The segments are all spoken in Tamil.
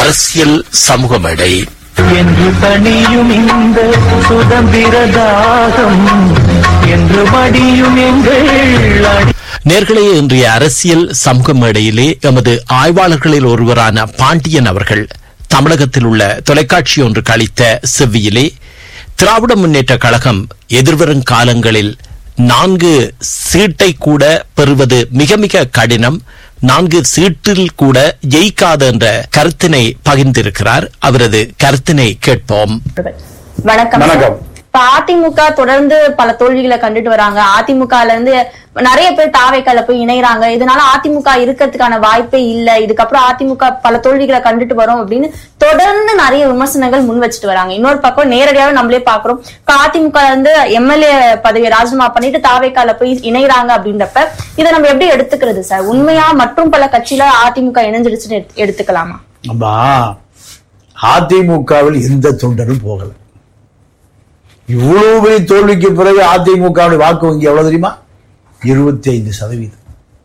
அரசியல் சமூக மேடை என்று தனியும் இந்த சுதந்திர தாகம் என்று மடியும் எங்கள் அடி நேர்களே இன்றைய அரசியல் சமூக மேடையிலே எமது ஆய்வாளர்களில் ஒருவரான பாண்டியன் அவர்கள் தமிழகத்தில் உள்ள தொலைக்காட்சி ஒன்றுக்கு அளித்த செவ்வியிலே திராவிட முன்னேற்ற கழகம் எதிர்வரும் காலங்களில் நான்கு சீட்டை கூட பெறுவது மிக மிக கடினம் நான்கு சீட்டில் கூட ஜெயிக்காது என்ற கருத்தினை பகிர்ந்திருக்கிறார் அவரது கருத்தினை கேட்போம் வணக்கம் சார். வணக்கம். இப்ப அதிமுக தொடர்ந்து பல தோல்விகளை கண்டுட்டு வராங்க அதிமுகல இருந்து நிறைய பேர் தாவைக்கால போய் இணையறாங்க இதனால அதிமுக இருக்கிறதுக்கான வாய்ப்பே இல்ல இதுக்கப்புறம் அதிமுக பல தோல்விகளை கண்டுட்டு வரோம் அப்படின்னு தொடர்ந்து நிறைய விமர்சனங்கள் முன் வச்சுட்டு வராங்க இன்னொரு பக்கம் நேரடியாவே நம்மளே பாக்குறோம் இப்ப அதிமுக இருந்து எம்எல்ஏ பதவியை ராஜினாமா பண்ணிட்டு தாவைக்கால போய் இணையறாங்க அப்படின்றப்ப இதை நம்ம எப்படி எடுத்துக்கிறது சார் உண்மையா மற்றும் பல கட்சியில அதிமுக இணைஞ்சிடுச்சுன்னு எடுத்து- எடுத்துக்கலாமா அம்மா அதிமுகவில் எந்த தொண்டரும் போகல இவ்வளவு பெரிய தோல்விக்கு பிறகு அதிமுகவுடைய வாக்கு வங்கி எவ்வளவு தெரியுமா இருபத்தி ஐந்து சதவீதம்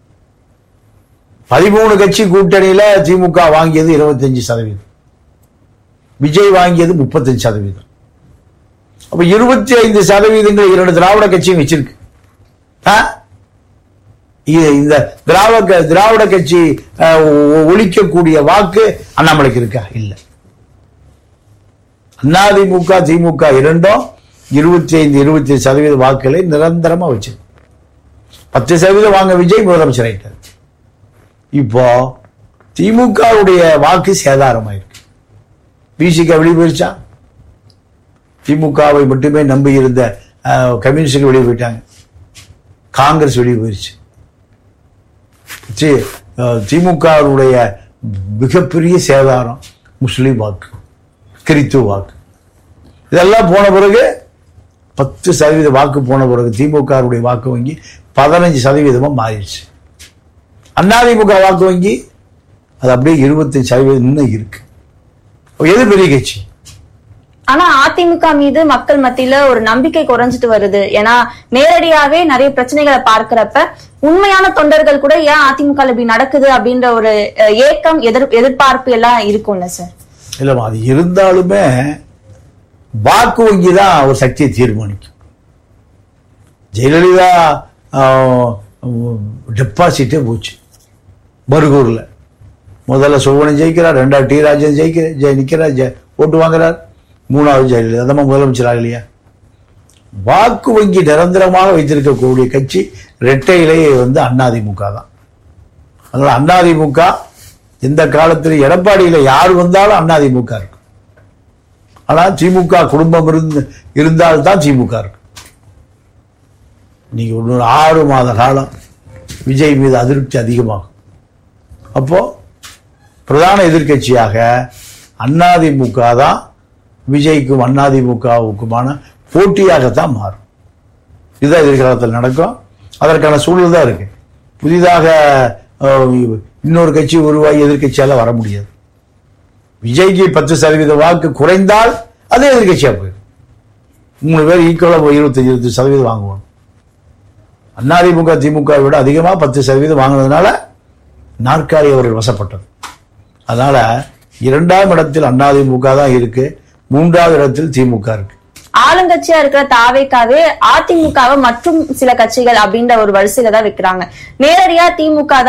பதிமூணு கட்சி கூட்டணியில திமுக வாங்கியது 25% சதவீதம் விஜய் வாங்கியது 35% சதவீதம் அப்ப இருபத்தி ஐந்து சதவீதங்கள் இரண்டு திராவிட கட்சியும் வச்சிருக்கு ஆ? இது இந்த திராவிட திராவிட கட்சி அஹ், ஒ- ஒழிக்கக்கூடிய வாக்கு அண்ணாமலைக்கு இருக்கா இல்ல அதிமுக திமுக இரண்டும் இருபத்தி ஐந்து இருபத்தி சதவீத வாக்குகளை நிரந்தரமா வச்சு பத்து சதவீதம் வாங்க விஜய் முதலமைச்சர் ஆயிட்டார் இப்போ திமுகவுடைய வாக்கு சேதாரமாயிருக்கு பிசிக வெளியே போயிருச்சா திமுகவை மட்டுமே நம்பி இருந்த அஹ், கம்யூனிஸ்டுகள் வெளியே போயிட்டாங்க காங்கிரஸ் வெளியே போயிருச்சு தி- அஹ், திமுகவுடைய மிகப்பெரிய சேதாரம் முஸ்லீம் வாக்கு கிறித்துவ வாக்கு இதெல்லாம் போன பிறகு பத்து சதவீத வாக்கு போன பிறகு திமுகவுடைய வாக்கு வங்கி பதினஞ்சு சதவீதமா மாறிடுச்சு அதிமுக வாக்கு வங்கி அது அப்படியே இருபத்தஞ்சு சதவீதம் இன்னும் இருக்கு அப்ப எது பெரிய கட்சி ஆனா அதிமுக மீது மக்கள் மத்தியில ஒரு நம்பிக்கை குறைஞ்சிட்டு வருது ஏன்னா நேரடியாவே நிறைய பிரச்சனைகளை பார்க்கிறப்ப உண்மையான தொண்டர்கள் கூட ஏன் அதிமுக இப்படி நடக்குது அப்படின்ற ஒரு அஹ், ஏக்கம் எதிர் எதிர்பார்ப்பு எல்லாம் இருக்கும்ல சார் இல்லைம்மா அது இருந்தாலுமே வாக்கு வங்கி தான் ஒரு சக்தியை தீர்மானிக்கும் ஜெயலலிதா டெபாசிட்டே போச்சு பர்கூர்ல முதல்ல சுவனன் ஜெயிக்கிறார் ரெண்டாவது டி ராஜன் ஜெயிக்க ஜெய நிக்கிறார் ஜெய ஓட்டு வாங்குறார் மூணாவது ஜெயலலிதா அதமா முதலமைச்சர் ஆகலையா வாக்கு வங்கி நிரந்தரமாக வைத்திருக்கக்கூடிய கட்சி இரட்டை இலை வந்து அதிமுக தான் அதனால அதிமுக எந்த காலத்தில் எடப்பாடியில யார் வந்தாலும் அதிமுக இருக்கும் ஆனா திமுக குடும்பம் இருந்து இருந்தால்தான் திமுக இருக்கும் நீங்க இன்னொரு ஆறு மாத காலம் விஜய் மீது அதிருப்தி அதிகமாகும் அப்போ பிரதான எதிர்க்கட்சியாக அதிமுக தான் விஜய்க்கும் அதிமுகவுக்குமான போட்டியாகத்தான் மாறும் இதுதான் எதிர்காலத்தில் நடக்கும் அதற்கான சூழல் தான் இருக்கு புதிதாக அஹ், இன்னொரு கட்சி உருவாகி எதிர்க்கட்சியால வர முடியாது விஜய்க்கு பத்து சதவீத வாக்கு குறைந்தால் அது எதிர்க்கட்சியா போயிடும் மூணு பேர் ஈக்குவலா இருபத்தஞ்சு இருபது சதவீதம் வாங்குவாங்க அதிமுக திமுக விட அதிகமா பத்து சதவீதம் வாங்கினதுனால நாற்காலி அவர்கள் வசப்பட்டது அதனால இரண்டாம் இடத்தில் அதிமுக தான் இருக்கு மூன்றாவது இடத்தில் திமுக இருக்கு ஆளுங்கட்சியா இருக்கிற தாவேக்காவே அதிமுகவை மற்றும் சில கட்சிகள் அப்படின்ற ஒரு வரிசையில தான் வைக்கிறாங்க நேரடியா திமுக தான்